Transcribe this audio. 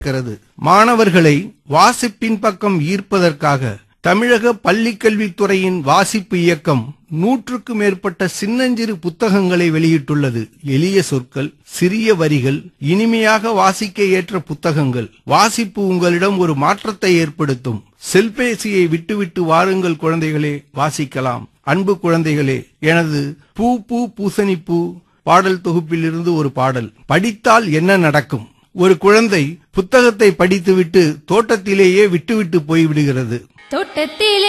இருக்கிறது மாணவர்களை வாசிப்பின் பக்கம் ஈர்ப்பதற்காக தமிழக பள்ளிக்கல்வித்துறையின் வாசிப்பு இயக்கம் நூற்றுக்கு மேற்பட்ட சின்னஞ்சிறு புத்தகங்களை வெளியிட்டுள்ளது எளிய சொற்கள் சிறிய வரிகள் இனிமையாக வாசிக்க ஏற்ற புத்தகங்கள் வாசிப்பு உங்களிடம் ஒரு மாற்றத்தை ஏற்படுத்தும் செல்பேசியை விட்டுவிட்டு வாருங்கள் குழந்தைகளே வாசிக்கலாம் அன்பு குழந்தைகளே எனது பூ பூ பூசணி பூ பாடல் தொகுப்பிலிருந்து ஒரு பாடல் படித்தால் என்ன நடக்கும் ஒரு குழந்தை புத்தகத்தை படித்துவிட்டு தோட்டத்திலேயே விட்டுவிட்டு போய்விடுகிறது தோட்டத்திலே